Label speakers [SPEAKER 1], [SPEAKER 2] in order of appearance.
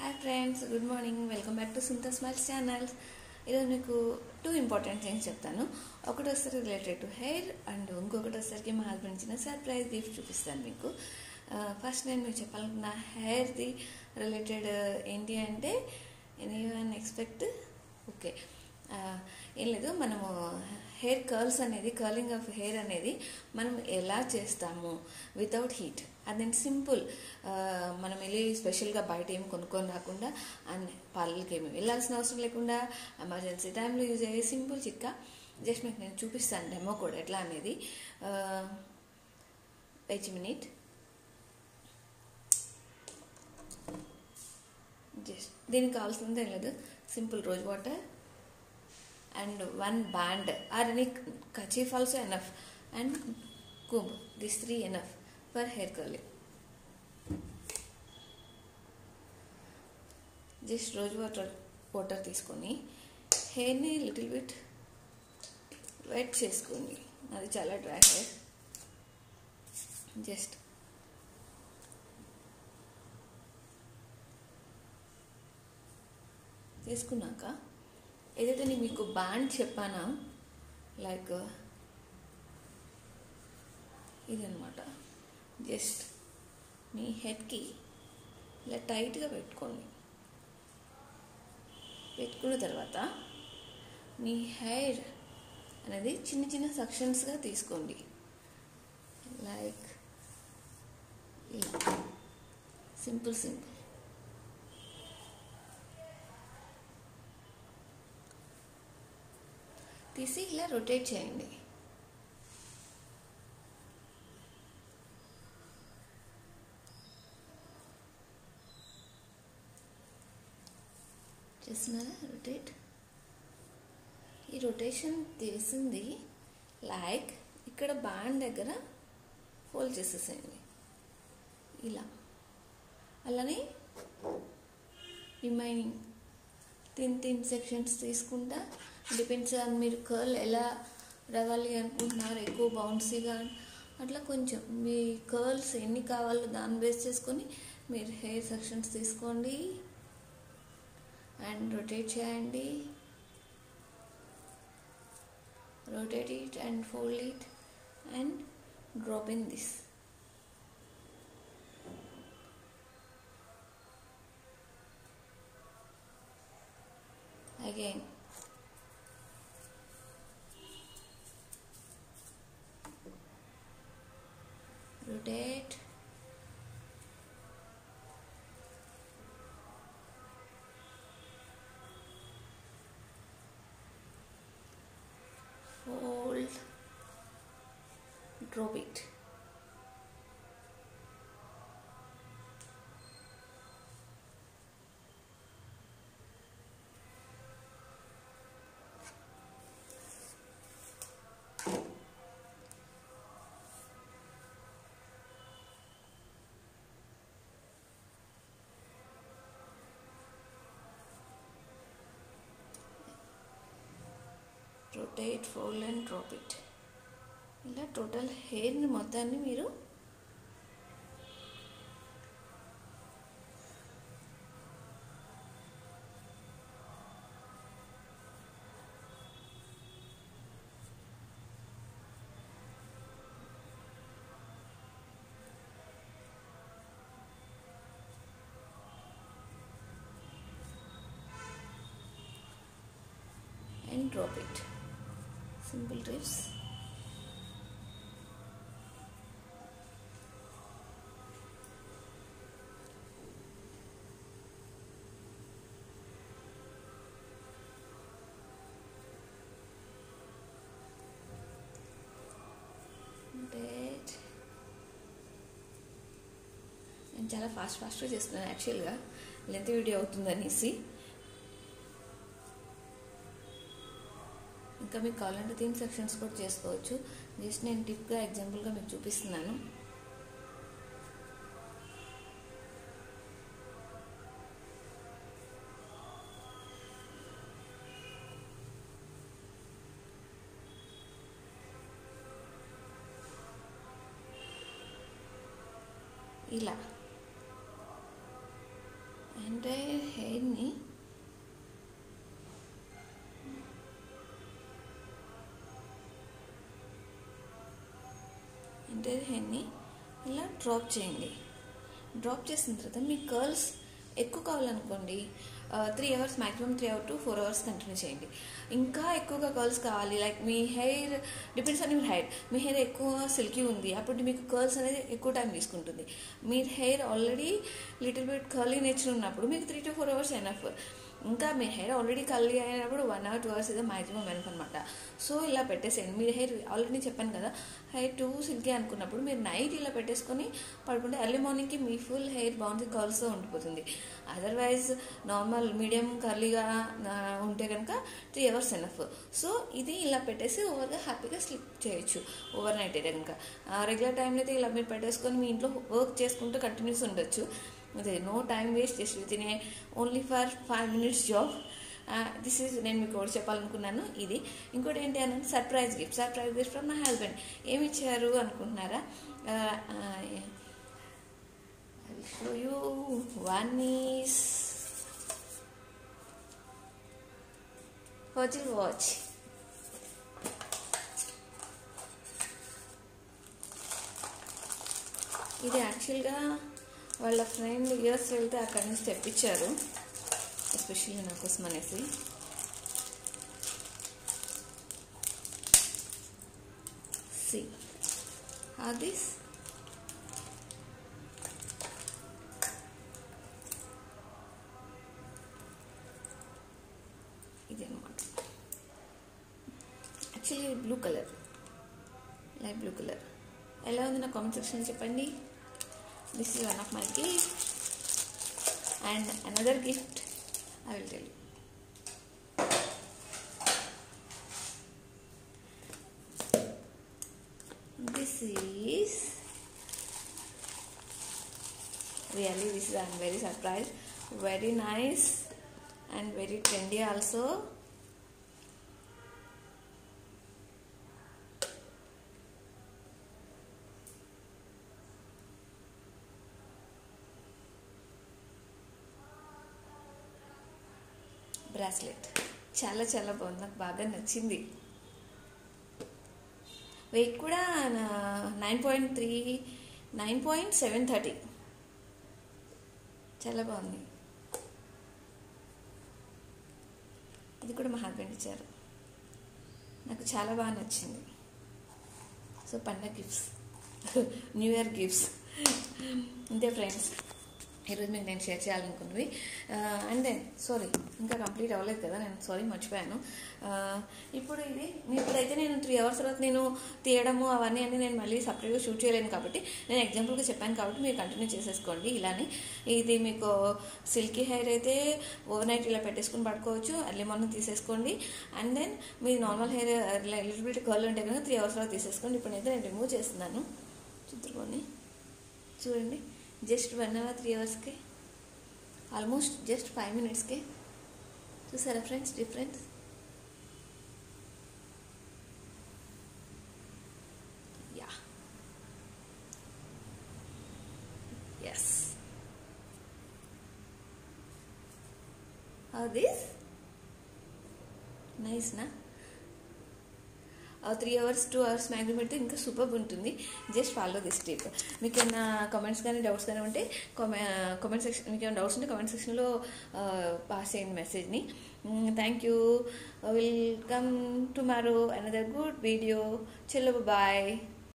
[SPEAKER 1] Hi friends good morning welcome back to Sintha smiles channels ఈరోజు మీకు two important things చెప్తాను ఒకటి వస్తారు రిలేటెడ్ టు హెయిర్ అండ్ ఇంకొకటి వచ్చేసరికి మా హస్బెండ్ ఇచ్చిన సర్ప్రైజ్ గిఫ్ట్ చూపిస్తాను మీకు ఫస్ట్ నేను మీకు చెప్పాలనుకున్న హెయిర్ది రిలేటెడ్ ఏంటి అంటే ఎనీ వన్ ఎక్స్పెక్ట్ ఓకే ఏం లేదు మనము హెయిర్ కర్ల్స్ అనేది కర్లింగ్ ఆఫ్ హెయిర్ అనేది మనం ఎలా చేస్తాము వితౌట్ హీట్ అదేంటి సింపుల్ మనం వెళ్ళి స్పెషల్గా బయట ఏమి కొనుక్కొని రాకుండా అండ్ పార్లర్కి ఏమి వెళ్ళాల్సిన అవసరం లేకుండా ఎమర్జెన్సీ టైంలో యూజ్ అయ్యే సింపుల్ చిక్క జస్ట్ మీకు నేను చూపిస్తాను డెమో కూడా ఎట్లా అనేది వెయిట్ మినిట్ జస్ట్ దీనికి కావాల్సింది ఏం లేదు simple rose water and one band or any kerchief also enough and comb this three enough for hair curling just rose water water తీసుకొని హెయిర్ని లిటిల్ బిట్ వెట్ చేసుకోండి అది చాలా డ్రై హెయిర్ జస్ట్ తీసుకున్నాక ఏదైతే నేను మీకు బ్యాండ్ చెప్పానా లైక్ ఇదనమాట జస్ట్ మీ హెడ్కి ఇలా టైట్గా పెట్టుకోండి పెట్టుకున్న తర్వాత మీ హెయిర్ అనేది చిన్న చిన్న సెక్షన్స్గా తీసుకోండి లైక్ ఇలా సింపుల్ సింపుల్ తీసి ఇలా రొటేట్ చేయండి చేస్తున్నారా రొటేట్ ఈ రొటేషన్ తీసింది లైక్ ఇక్కడ బ్యాండ్ దగ్గర ఫోల్డ్ చేసేసేయండి ఇలా అలానే రిమైనింగ్ తిన్ తిన్ సెక్షన్స్ తీసుకుంటా డిపెండ్స్ ఆన్ మీరు కర్ల్ ఎలా రావాలి అనుకుంటున్నారు ఎక్కువ బౌన్సీగా అట్లా కొంచెం మీ కర్ల్స్ ఎన్ని కావాలో దాన్ని బేస్ చేసుకొని మీరు హెయిర్ సెక్షన్స్ తీసుకోండి అండ్ రొటేట్ చేయండి rotate it and fold it and drop in this again rotate fold drop it rotate fold and drop it ఇలా టోటల్ హెయిర్ని మొత్తాన్ని మీరు and drop it simple tips Rotate. నేను చాలా ఫాస్ట్ ఫాస్ట్గా చేస్తున్నాను యాక్చువల్గా లెంత్ వీడియో అవుతుందనేసి ఇంకా మీకు కావాలంటే థీమ్ సెక్షన్స్ కూడా చేసుకోవచ్చు జస్ట్ నేను టిప్గా ఎగ్జాంపుల్గా మీకు చూపిస్తున్నాను ఇలా ఎంటైర్ హెయిర్ని ఎంటైర్ హెయిర్ని ఇలా డ్రాప్ చేయండి డ్రాప్ చేసిన తర్వాత మీ కర్ల్స్ ఎక్కువ కావాలనుకోండి three hours maximum three hour to four hours continue చేయండి ఇంకా ఎక్కువగా కర్ల్స్ కావాలి లైక్ మీ hair depends on your hair మీ హెయిర్ ఎక్కువ సిల్కీ ఉంది అప్పుడు మీకు కర్ల్స్ అనేది ఎక్కువ టైం తీసుకుంటుంది మీ hair already little bit curly nature ఉన్నప్పుడు మీకు three to four hours enough ఇంకా మీ హెయిర్ ఆల్రెడీ కర్లీ అయినప్పుడు వన్ అవర్ టూ అవర్స్ ఇదే మాక్సిమం ఎనఫ్ అనమాట సో ఇలా పెట్టేసేయండి మీ హెయిర్ ఆల్రెడీ చెప్పాను కదా హెయిర్ టూ సిల్కీ అనుకున్నప్పుడు మీరు నైట్ ఇలా పెట్టేసుకొని పడుకుంటే ఎర్లీ మార్నింగ్కి మీ ఫుల్ హెయిర్ బౌన్సీ కర్ల్స్తో ఉండిపోతుంది అదర్వైజ్ నార్మల్ మీడియం కర్లీగా ఉంటే కనుక త్రీ అవర్స్ ఎనఫ్ సో ఇది ఇలా పెట్టేసి ఓవర్గా హ్యాపీగా స్లిప్ చేయొచ్చు ఓవర్ నైట్ అయితే కనుక రెగ్యులర్ టైంలో అయితే ఇలా మీరు పెట్టేసుకొని మీ ఇంట్లో వర్క్ చేసుకుంటూ కంటిన్యూస్ ఉండొచ్చు అదే నో టైం వేస్ట్ చేసి within only for five minutes job this is నేను మీకు ఒకటి చెప్పాలనుకున్నాను ఇది ఇంకోటి ఏంటి అని surprise gift surprise gift from my husband ఏమి ఇచ్చారు అనుకుంటున్నారా show you one is Fossil watch ఇది యాక్చువల్గా వాళ్ళ ఫ్రెండ్ యూఎస్ వెళ్తే అక్కడి నుంచి తెప్పించారు ఎస్పెషల్లీ నా కోసం అనేసి సి దిస్ ఇది అనమాట actually blue colour light blue colour ఎలా ఉంది నా కామెంట్ సెక్షన్ చెప్పండి this is one of my gift and another gift i will tell you this is really this is i'm very surprised very nice and very trendy also bracelet చాలా చాలా బాగుంది నాకు బాగా నచ్చింది వెయిట్ కూడా nine point three nine point seven thirty చాలా బాగుంది ఇది కూడా మా హస్బెండ్ ఇచ్చారు నాకు చాలా బాగా నచ్చింది సో పండగ గిఫ్ట్స్ న్యూ ఇయర్ గిఫ్ట్స్ అంతే ఫ్రెండ్స్ ఈరోజు మీకు నేను షేర్ చేయాలనుకున్నవి అండ్ దెన్ సారీ ఇంకా కంప్లీట్ అవ్వలేదు కదా నేను సారీ మర్చిపోయాను ఇప్పుడు ఇది ఇప్పుడైతే నేను త్రీ అవర్స్ తర్వాత నేను తీయడము అవన్నీ అన్నీ నేను మళ్ళీ సపరేట్గా షూట్ చేయలేను కాబట్టి నేను ఎగ్జాంపుల్గా చెప్పాను కాబట్టి మీరు కంటిన్యూ చేసేసుకోండి ఇలానే ఇది మీకు సిల్కీ హెయిర్ అయితే ఓవర్ నైట్ ఇలా పెట్టేసుకుని పడుకోవచ్చు ఎర్లీ మార్నింగ్ తీసేసుకోండి అండ్ దెన్ మీ normal hair little bit curl ఉంటే కనుక త్రీ అవర్స్ తర్వాత తీసేసుకోండి ఇప్పుడైతే నేను రిమూవ్ చేస్తున్నాను చూద్దుకొని చూడండి జస్ట్ వన్ అవర్ త్రీ అవర్స్కి ఆల్మోస్ట్ జస్ట్ ఫైవ్ మినిట్స్కి చూసారా friends difference yeah yes this nice నా three hours two hours maximum పెడితే ఇంకా సూపర్ ఉంటుంది జస్ట్ ఫాలో దిస్ టిప్ మీకు ఏమైనా కమెంట్స్ కానీ డౌట్స్ కానీ ఉంటే కామెంట్ సెక్షన్ మీకు ఏమైనా డౌట్స్ ఉంటే కామెంట్ సెక్షన్లో పాస్ చేయండి మెసేజ్ని thank you will come tomorrow another good video చెల్లు బాయ్